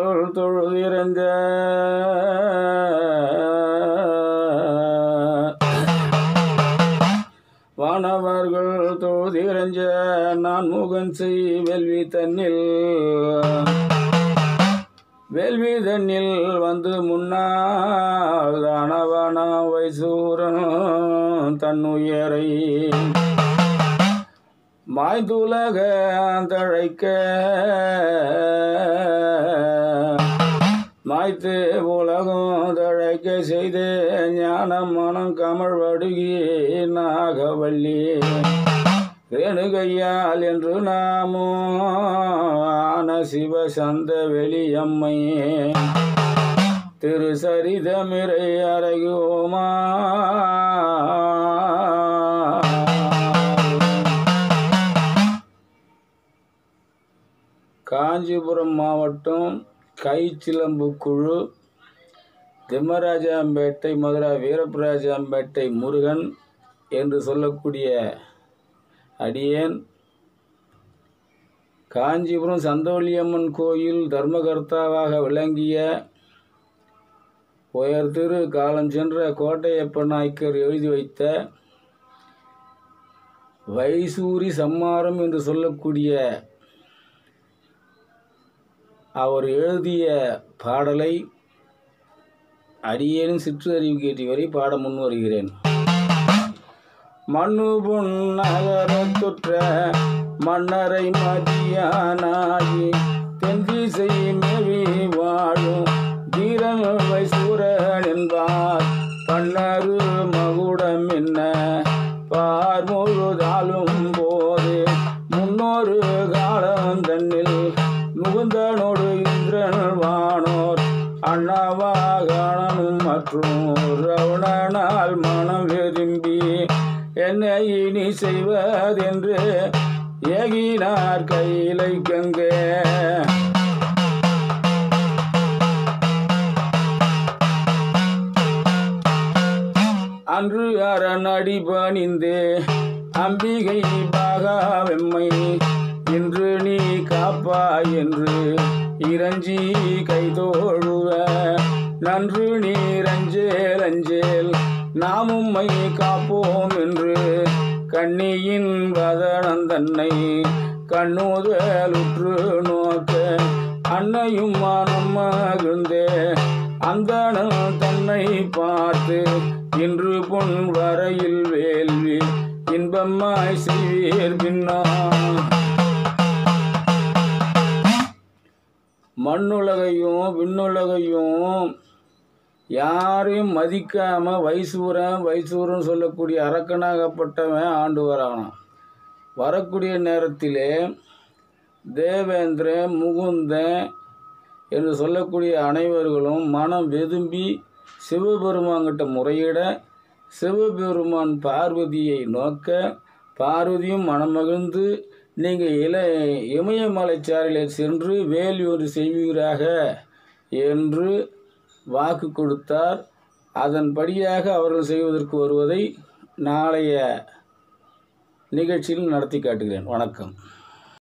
தொழுதிறந்த வானவர்கள் தொழுதிறஞ்ச நான் முகன் செய் வெல்வி தன்னில் வேள்வி தன்னில் வந்து முன்னால் தானவன வைசூரன் தன்னுயரை மாய்துலக தழைக்க மாய்த்து உலகம் தழைக்க செய்து ஞானம் மனம் கமழ் வடுகி நாகவல்லி ரேணுகையால் என்று நாமோ ஆன சிவ சந்த வெளியம்மை திரு சரிதமிரை அறையோமா காஞ்சிபுரம் மாவட்டம் கைச்சிலம்பு குழு திம்மராஜாம்பேட்டை மதுரா வீரப்பராஜாம்பேட்டை முருகன் என்று சொல்லக்கூடிய அடியேன் காஞ்சிபுரம் சந்தோலியம்மன் கோயில் தர்மகர்த்தாவாக விளங்கிய உயர் திரு காலம் சென்ற கோட்டையப்ப நாயக்கர் எழுதி வைத்த வைசூரி சம்மாரம் என்று சொல்லக்கூடிய அவர் எழுதிய பாடலை அடியேனும் சிற்றறிவு கேட்டி வரை பாட முன் வருகிறேன் மண்ணு பொன் நகரத்துற்ற மன்னரை மதியானாகி தென்திசை மேவி வாழும் தீரன் வைசூரன் என்பார் பன்னரு மகுடம் என்ன பார் முழுதாலும் போது முன்னொரு காலம் தன்னில் முகுந்தனோடு இந்திரன் வானோர் அண்ணாவாகணும் மற்றும் ரவுணனால் மனம் விரும்பி என்னை இனி செய்வதென்று ஏகினார் கையிலை கங்கே அன்று அரணடி பணிந்து அம்பிகை பாகாவெம்மை இன்று நீ காப்பாய் என்று இறஞ்சி கைதோழுவ நன்று நீரஞ்சேல் அஞ்சேல் நாம் உம்மை காப்போம் என்று கண்ணியின் வதனம் தன்னை கண்ணுதலுற்று நோக்க அன்னையும் மானும் மகிழ்ந்தே அந்தணன் தன்னை பார்த்து இன்று பொன் வரையில் வேள்வி இன்பமாய் செய்வீர் பின்னா மண்ணுலகையும் விண்ணுலகையும் யாரையும் மதிக்காம வைசூரன் வைசூரன் சொல்லக்கூடிய அரக்கனாகப்பட்டவன் ஆண்டு வரானாம் வரக்கூடிய நேரத்திலே தேவேந்திரன் முகுந்தன் என்று சொல்லக்கூடிய அனைவர்களும் மனம் வெதும்பி சிவபெருமான்கிட்ட முறையிட சிவபெருமான் பார்வதியை நோக்க பார்வதியும் மனமகிழ்ந்து நீங்கள் இள இமயமலைச்சாரில் சென்று வேலியூர் செய்வீராக என்று வாக்கு கொடுத்தார் அதன்படியாக அவர்கள் செய்வதற்கு வருவதை நாளைய நிகழ்ச்சியில் நடத்தி காட்டுகிறேன் வணக்கம்